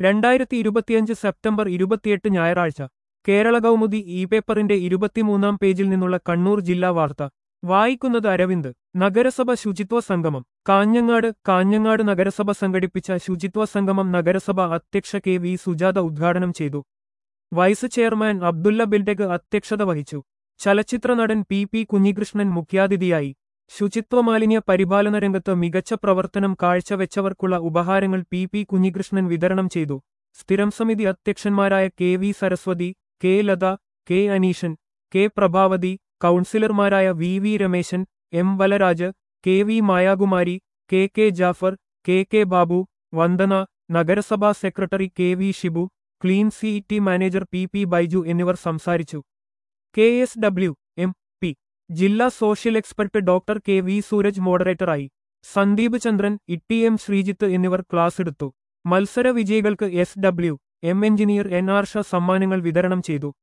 രണ്ടായിരത്തി ഇരുപത്തിയഞ്ച് സെപ്റ്റംബർ ഇരുപത്തിയെട്ട് ഞായറാഴ്ച കേരള കൗമുദി ഇ പേപ്പറിന്റെ ഇരുപത്തിമൂന്നാം പേജിൽ നിന്നുള്ള കണ്ണൂർ ജില്ലാ വാർത്ത വായിക്കുന്നത് അരവിന്ദ് നഗരസഭ ശുചിത്വ സംഗമം കാഞ്ഞങ്ങാട് കാഞ്ഞങ്ങാട് നഗരസഭ സംഘടിപ്പിച്ച ശുചിത്വ സംഗമം നഗരസഭ അധ്യക്ഷ കെ വി സുജാത ഉദ്ഘാടനം ചെയ്തു വൈസ് ചെയർമാൻ അബ്ദുല്ല ബിൽഡെഗ് അധ്യക്ഷത വഹിച്ചു ചലച്ചിത്ര നടൻ പി പി കുഞ്ഞികൃഷ്ണൻ മുഖ്യാതിഥിയായി ശുചിത്വ മാലിന്യ പരിപാലന രംഗത്ത് മികച്ച പ്രവർത്തനം കാഴ്ചവെച്ചവർക്കുള്ള ഉപഹാരങ്ങൾ പി പി കുഞ്ഞികൃഷ്ണൻ വിതരണം ചെയ്തു സ്ഥിരം സമിതി അധ്യക്ഷന്മാരായ K V Saraswathi K Latha K Aneeshan K Prabhavathi കൗൺസിലർമാരായ V V Rameshan M Valaraj K V Mayakumari K K Jafar K K Babu Vandana നഗരസഭാ secretary K V Shibu clean city manager P P Baiju എന്നിവർ സംസാരിച്ചു K S W M P ജില്ലാ social expert doctor K V Sooraj മോഡറേറ്ററായി Sandeep Chandran Itty M Sreejith എന്നിവർ class എടുത്തു മത്സര വിജയികൾക്ക് S W M engineer N R ഷ സമ്മാനങ്ങൾ വിതരണം ചെയ്തു